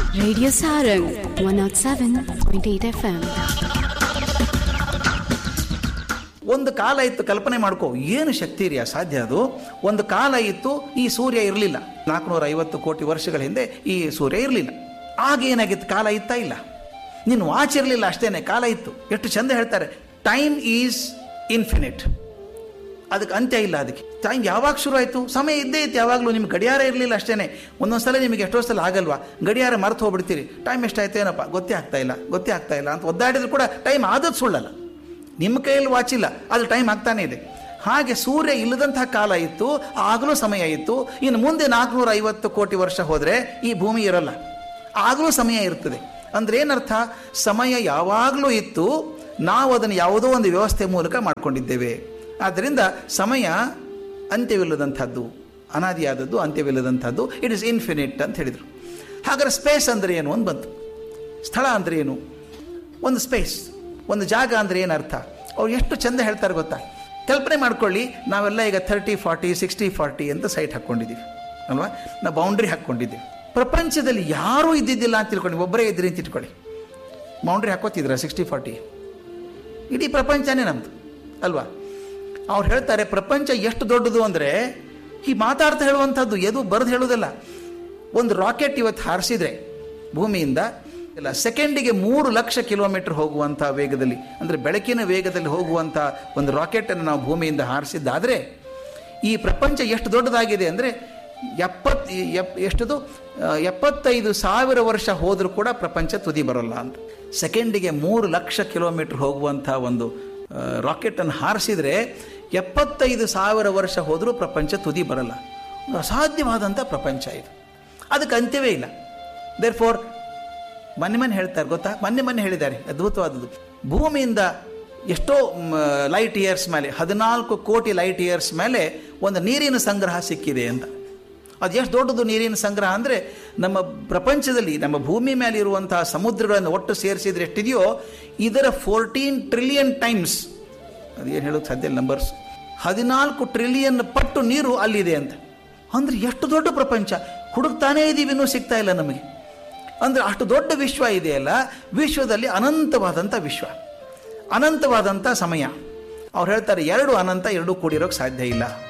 Radio Sarang 107.8 FM. ಒಂದು ಕಾಲ ಇತ್ತು ಕಲ್ಪನೆ ಮಾಡ್ಕೋ ಏನು ಶಕ್ತಿ ರೀ ಸಾಧ್ಯ ಅದು ಒಂದು ಕಾಲ ಇತ್ತು ಈ ಸೂರ್ಯ ಇರಲಿಲ್ಲ ನಾಲ್ಕುನೂರ ಐವತ್ತು ಕೋಟಿ ವರ್ಷಗಳ ಹಿಂದೆ ಈ ಸೂರ್ಯ ಇರಲಿಲ್ಲ ಆಗ ಏನಾಗಿತ್ತು ಕಾಲ ಇತ್ತಾ ಇಲ್ಲ ನೀನು ವಾಚ್ ಇರಲಿಲ್ಲ ಅಷ್ಟೇನೆ ಕಾಲ ಇತ್ತು ಎಷ್ಟು ಚಂದ ಹೇಳ್ತಾರೆ ಟೈಮ್ ಈಸ್ ಇನ್ಫಿನಿಟ್ ಅದಕ್ಕೆ ಅಂತ್ಯ ಇಲ್ಲ ಅದಕ್ಕೆ ಟೈಮ್ ಯಾವಾಗ ಶುರು ಆಯಿತು ಸಮಯ ಇದ್ದೇ ಇತ್ತು ಯಾವಾಗಲೂ ನಿಮ್ಗೆ ಗಡಿಯಾರ ಇರಲಿಲ್ಲ ಅಷ್ಟೇ ಒಂದೊಂದು ಸಲ ನಿಮಗೆ ಎಷ್ಟೋ ಸಲ ಆಗಲ್ವಾ ಗಡಿಯಾರ ಮರೆತು ಹೋಗ್ಬಿಡ್ತೀರಿ ಟೈಮ್ ಎಷ್ಟಾಯ್ತು ಏನಪ್ಪ ಗೊತ್ತೇ ಆಗ್ತಾ ಇಲ್ಲ ಗೊತ್ತೇ ಆಗ್ತಾ ಇಲ್ಲ ಅಂತ ಒದ್ದಾಡಿದ್ರು ಕೂಡ ಟೈಮ್ ಆದದ್ದು ಸುಳ್ಳಲ್ಲ ನಿಮ್ಮ ಕೈಯಲ್ಲಿ ವಾಚ್ ಇಲ್ಲ ಅದು ಟೈಮ್ ಆಗ್ತಾನೇ ಇದೆ ಹಾಗೆ ಸೂರ್ಯ ಇಲ್ಲದಂತಹ ಕಾಲ ಇತ್ತು ಆಗಲೂ ಸಮಯ ಇತ್ತು ಇನ್ನು ಮುಂದೆ ನಾಲ್ಕುನೂರ ಐವತ್ತು ಕೋಟಿ ವರ್ಷ ಹೋದರೆ ಈ ಭೂಮಿ ಇರಲ್ಲ ಆಗಲೂ ಸಮಯ ಇರ್ತದೆ ಅಂದ್ರೆ ಏನರ್ಥ ಸಮಯ ಯಾವಾಗಲೂ ಇತ್ತು ನಾವು ಅದನ್ನು ಯಾವುದೋ ಒಂದು ವ್ಯವಸ್ಥೆ ಮೂಲಕ ಮಾಡ್ಕೊಂಡಿದ್ದೇವೆ ಆದ್ದರಿಂದ ಸಮಯ ಅಂತ್ಯವಿಲ್ಲದಂಥದ್ದು ಅನಾದಿಯಾದದ್ದು ಅಂತ್ಯವಿಲ್ಲದಂಥದ್ದು ಇಟ್ ಇಸ್ ಇನ್ಫಿನಿಟ್ ಅಂತ ಹೇಳಿದರು ಹಾಗಾದ್ರೆ ಸ್ಪೇಸ್ ಅಂದರೆ ಏನು ಅಂತ ಬಂತು ಸ್ಥಳ ಅಂದರೆ ಏನು ಒಂದು ಸ್ಪೇಸ್ ಒಂದು ಜಾಗ ಅಂದರೆ ಏನು ಅರ್ಥ ಅವ್ರು ಎಷ್ಟು ಚಂದ ಹೇಳ್ತಾರೆ ಗೊತ್ತಾ ಕಲ್ಪನೆ ಮಾಡ್ಕೊಳ್ಳಿ ನಾವೆಲ್ಲ ಈಗ ಥರ್ಟಿ ಫಾರ್ಟಿ ಸಿಕ್ಸ್ಟಿ ಫಾರ್ಟಿ ಅಂತ ಸೈಟ್ ಹಾಕ್ಕೊಂಡಿದ್ದೀವಿ ಅಲ್ವಾ ನಾವು ಬೌಂಡ್ರಿ ಹಾಕ್ಕೊಂಡಿದ್ದೀವಿ ಪ್ರಪಂಚದಲ್ಲಿ ಯಾರೂ ಇದ್ದಿದ್ದಿಲ್ಲ ಅಂತ ತಿಳ್ಕೊಂಡು ಒಬ್ಬರೇ ಇದ್ರಿ ಅಂತ ಇಟ್ಕೊಳ್ಳಿ ಬೌಂಡ್ರಿ ಹಾಕೋತಿದ್ರ ಸಿಕ್ಸ್ಟಿ ಫಾರ್ಟಿ ಇಡೀ ಪ್ರಪಂಚನೇ ನಮ್ಮದು ಅಲ್ವಾ ಅವ್ರು ಹೇಳ್ತಾರೆ ಪ್ರಪಂಚ ಎಷ್ಟು ದೊಡ್ಡದು ಅಂದರೆ ಈ ಮಾತಾಡ್ತಾ ಹೇಳುವಂಥದ್ದು ಎದು ಬರೆದು ಹೇಳೋದಲ್ಲ ಒಂದು ರಾಕೆಟ್ ಇವತ್ತು ಹಾರಿಸಿದ್ರೆ ಭೂಮಿಯಿಂದ ಇಲ್ಲ ಸೆಕೆಂಡಿಗೆ ಮೂರು ಲಕ್ಷ ಕಿಲೋಮೀಟರ್ ಹೋಗುವಂಥ ವೇಗದಲ್ಲಿ ಅಂದರೆ ಬೆಳಕಿನ ವೇಗದಲ್ಲಿ ಹೋಗುವಂಥ ಒಂದು ರಾಕೆಟನ್ನು ನಾವು ಭೂಮಿಯಿಂದ ಹಾರಿಸಿದ್ದಾದರೆ ಈ ಪ್ರಪಂಚ ಎಷ್ಟು ದೊಡ್ಡದಾಗಿದೆ ಅಂದರೆ ಎಪ್ಪತ್ ಎಪ್ ಎಷ್ಟದು ಆ, ಎಪ್ಪತ್ತೈದು ಸಾವಿರ ವರ್ಷ ಹೋದರೂ ಕೂಡ ಪ್ರಪಂಚ ತುದಿ ಬರೋಲ್ಲ ಅಂತ ಸೆಕೆಂಡಿಗೆ ಮೂರು ಲಕ್ಷ ಕಿಲೋಮೀಟರ್ ಹೋಗುವಂಥ ಒಂದು ರಾಕೆಟನ್ನು ಹಾರಿಸಿದರೆ ಎಪ್ಪತ್ತೈದು ಸಾವಿರ ವರ್ಷ ಹೋದರೂ ಪ್ರಪಂಚ ತುದಿ ಬರಲ್ಲ ಒಂದು ಅಸಾಧ್ಯವಾದಂಥ ಪ್ರಪಂಚ ಇದು ಅದಕ್ಕೆ ಅಂತ್ಯವೇ ಇಲ್ಲ ದೇರ್ ಫೋರ್ ಮೊನ್ನೆ ಮೊನ್ನೆ ಹೇಳ್ತಾರೆ ಗೊತ್ತಾ ಮೊನ್ನೆ ಮೊನ್ನೆ ಹೇಳಿದ್ದಾರೆ ಅದ್ಭುತವಾದದ್ದು ಭೂಮಿಯಿಂದ ಎಷ್ಟೋ ಲೈಟ್ ಇಯರ್ಸ್ ಮೇಲೆ ಹದಿನಾಲ್ಕು ಕೋಟಿ ಲೈಟ್ ಇಯರ್ಸ್ ಮೇಲೆ ಒಂದು ನೀರಿನ ಸಂಗ್ರಹ ಸಿಕ್ಕಿದೆ ಅಂತ ಅದು ಎಷ್ಟು ದೊಡ್ಡದು ನೀರಿನ ಸಂಗ್ರಹ ಅಂದರೆ ನಮ್ಮ ಪ್ರಪಂಚದಲ್ಲಿ ನಮ್ಮ ಭೂಮಿ ಮೇಲೆ ಇರುವಂತಹ ಸಮುದ್ರಗಳನ್ನು ಒಟ್ಟು ಸೇರಿಸಿದ್ರೆ ಎಷ್ಟಿದೆಯೋ ಇದರ ಫೋರ್ಟೀನ್ ಟ್ರಿಲಿಯನ್ ಟೈಮ್ಸ್ ಅದೇನು ಹೇಳೋದು ಸಾಧ್ಯ ಇಲ್ಲ ನಂಬರ್ಸ್ ಹದಿನಾಲ್ಕು ಟ್ರಿಲಿಯನ್ ಪಟ್ಟು ನೀರು ಅಲ್ಲಿದೆ ಅಂತ ಅಂದರೆ ಎಷ್ಟು ದೊಡ್ಡ ಪ್ರಪಂಚ ಹುಡುಕ್ತಾನೇ ಇದ್ದೀವಿ ಇನ್ನೂ ಸಿಗ್ತಾ ಇಲ್ಲ ನಮಗೆ ಅಂದರೆ ಅಷ್ಟು ದೊಡ್ಡ ವಿಶ್ವ ಇದೆಯಲ್ಲ ವಿಶ್ವದಲ್ಲಿ ಅನಂತವಾದಂಥ ವಿಶ್ವ ಅನಂತವಾದಂಥ ಸಮಯ ಅವ್ರು ಹೇಳ್ತಾರೆ ಎರಡು ಅನಂತ ಎರಡು ಕೂಡಿರೋಕ್ಕೆ ಸಾಧ್ಯ ಇಲ್ಲ